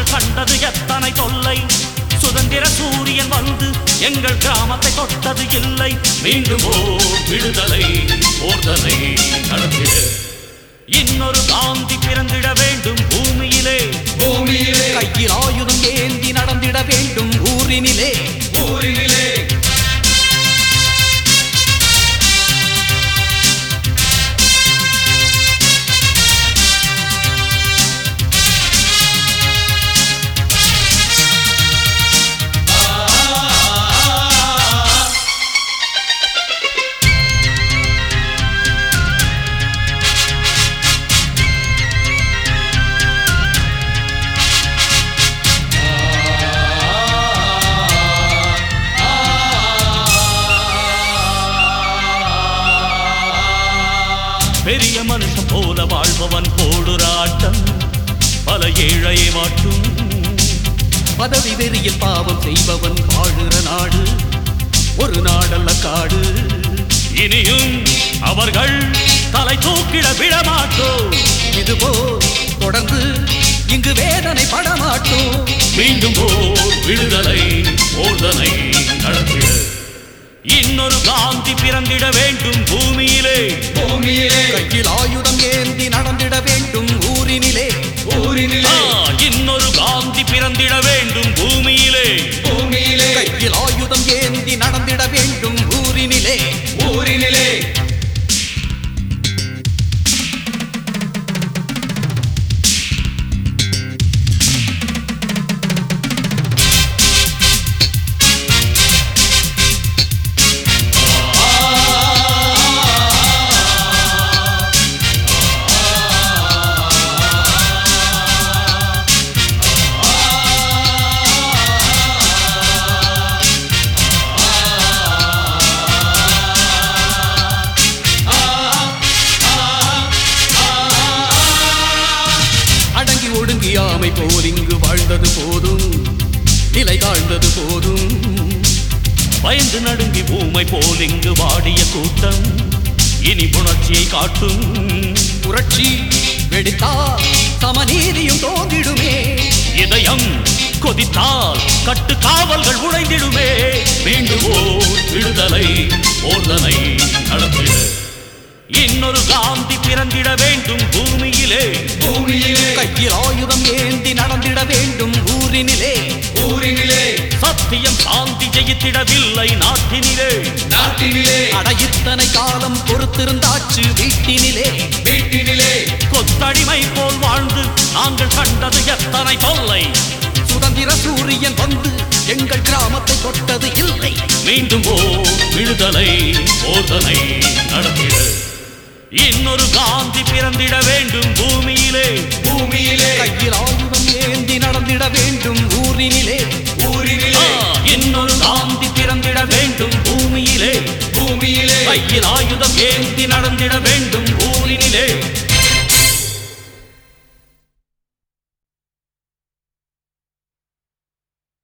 நாங்கள் கண்டது எத்தனை தொல்லை சுதந்திர சூரியன் வந்து எங்கள் கிராமத்தை தொட்டது இல்லை மீண்டும் ஓர் விடுதலை போர்தலை நடத்திட இன்னொரு காந்தி பிறந்திட வேண்டும் பூமியிலே பூமியிலே கையில் ஆயுதம் ஏந்தி நடந்திட வேண்டும் ஊரினிலே ஊரினிலே பெரிய மனுஷன் போல வாழ்பவன் போடுறாட்டம் பல ஏழையை வாட்டும் பதவி வெறியில் பாவம் செய்பவன் வாழுற நாடு ஒரு நாடல்ல காடு இனியும் அவர்கள் தலை தூக்கிட விடமாட்டோம் இதுபோ தொடர்ந்து இங்கு வேதனை படமாட்டோம் மீண்டும் ஓர் விடுதலை போர்தனை நடத்திட இன்னொரு காந்தி பிறந்திட வேண்டும் பூமியிலே பூமியிலே கையில் ஆயுதம் ஏந்தி நடந்திட வேண்டும் ஊரினிலே ஊரினிலே ஆ, இன்னொரு காந்தி பிறந்திட வேண்டும் பூமியிலே பூமியிலே கையில் ஆயுதம் ஏந்தி நடந்திட வேண்டும் ஊரினிலே ஊரினிலே அடங்கி ஒடுங்கி ஆமை போல் இங்கு வாழ்ந்தது போதும் நிலை தாழ்ந்தது போதும் பயந்து நடுங்கி ஊமை போல் இங்கு வாடிய கூட்டம் இனி புணர்ச்சியை காட்டும் புரட்சி வெடித்தால் சமநீதியும் தோன்றிடுமே இதயம் கொதித்தால் கட்டு காவல்கள் உடைந்திடுமே மீண்டும் ஓர் விடுதலை போர்தனை நடத்திட இன்னொரு காந்தி பிறந்திட வேண்டும் பூமியிலே பூமியிலே கையில் ஆயுதம் ஏந்தி நடந்திட வேண்டும் ஊரினிலே ஊரினிலே சத்தியம் சாந்தி ஜெயித்திடவில்லை நாட்டினிலே நாட்டினிலே அட இத்தனை காலம் பொறுத்திருந்தாச்சு வீட்டினிலே வீட்டினிலே கொத்தடிமை போல் வாழ்ந்து நாங்கள் கண்டது எத்தனை தொல்லை சுதந்திர சூரியன் வந்து எங்கள் கிராமத்தை தொட்டது இல்லை மீண்டும் ஓர் விடுதலை போர்தனை நடத்திட இன்னொரு காந்தி பிறந்திட வேண்டும் பூமியிலே பூமியிலே கையில் ஆயுதம் ஏந்தி நடந்திட வேண்டும் ஊரினிலே ஆ, ஊரினிலே இன்னொரு காந்தி பிறந்திட வேண்டும் பூமியிலே பூமியிலே கையில் ஆயுதம் ஏந்தி நடந்திட வேண்டும்